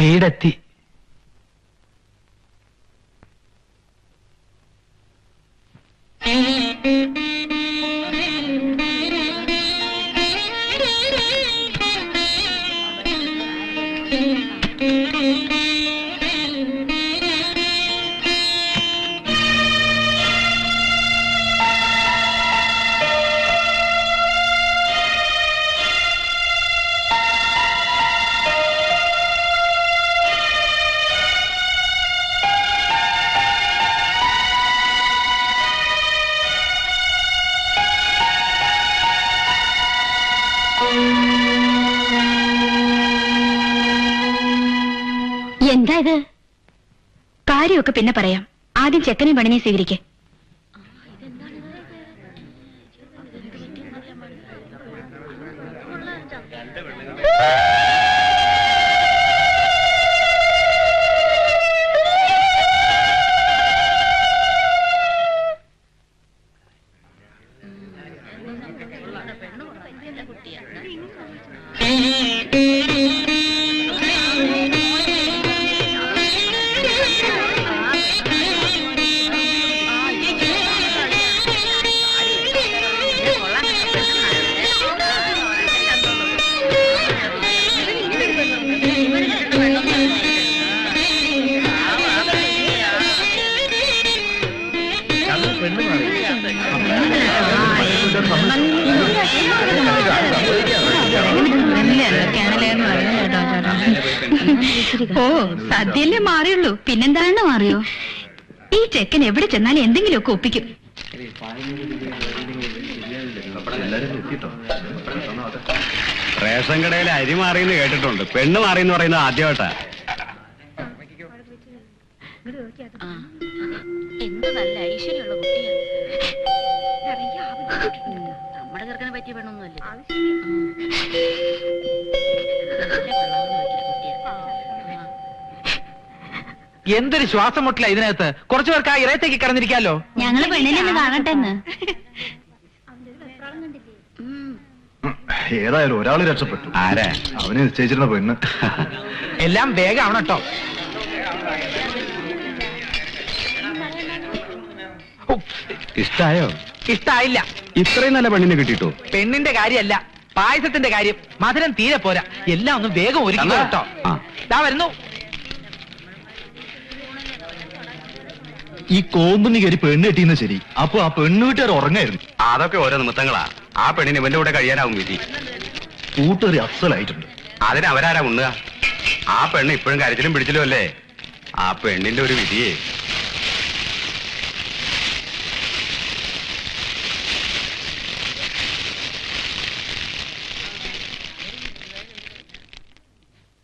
വീടെത്തി എന്താ ഇത് കാര്യമൊക്കെ പിന്നെ പറയാം ആദ്യം ചെക്കനെ പണിനെ സ്വീകരിക്കേ ഓ സദ്യല്ലേ മാറിയുള്ളൂ പിന്നെന്താണ് മാറിയോ ഈ ചെക്കൻ എവിടെ ചെന്നാലും എന്തെങ്കിലുമൊക്കെ ഒപ്പിക്കും റേഷൻ കടയിലെ അരി മാറിയെന്ന് കേട്ടിട്ടുണ്ട് പെണ്ണ് മാറിയെന്ന് പറയുന്നത് ആദ്യമായിട്ടാ എന്ത് നല്ല ഐശ്വര്യമുള്ള കുട്ടിയാണ് നമ്മുടെ ചെറുക്കനെ പറ്റിയ പെണ്ണൊന്നുമല്ലേ എന്തൊരു ശ്വാസം മുട്ടില്ല ഇതിനകത്ത് കുറച്ചു പേർക്ക് ആ ഇറയത്തേക്ക് കടന്നിരിക്കാലോ ഞങ്ങള് പെണ്ണിനെ ഒന്ന് കാണട്ടെ എന്ന് ഏതായാലും ഒരാള് രക്ഷപ്പെട്ടു ആരാ അവന് നിശ്ചയിച്ചിരുന്ന പെണ്ണ് എല്ലാം വേഗം ആവണം കേട്ടോ ഇഷ്ടായോ ഇഷ്ടായില്ല ഇത്രയും നല്ല പെണ്ണിനെ കിട്ടിട്ടോ പെണ്ണിന്റെ കാര്യമല്ല പായസത്തിന്റെ കാര്യം മധുരം തീരെ പോരാ എല്ലാം ഒന്ന് വേഗം ഒരുക്കി എന്നാ? കേട്ടോ ആ. ദാ വരുന്നു ഈ കോമ്പുന്ന് കയറി പെണ്ണ് കെട്ടിയെന്ന് ശരി അപ്പൊ ആ പെണ്ണ് വീട്ടുകാർ ഉറങ്ങായിരുന്നു അതൊക്കെ ഓരോ നിമിത്തങ്ങളാ ആ പെണ്ണിന് ഇവന്റെ കൂടെ കഴിയാനാവും വിധി കൂട്ടുകാരി അസലായിട്ടുണ്ട് അതിന് അവരാരാ ഉണ്ണുക ആ പെണ്ണ് ഇപ്പോഴും കരച്ചിലും പിടിച്ചിലും അല്ലേ ആ പെണ്ണിന്റെ ഒരു വിധിയെ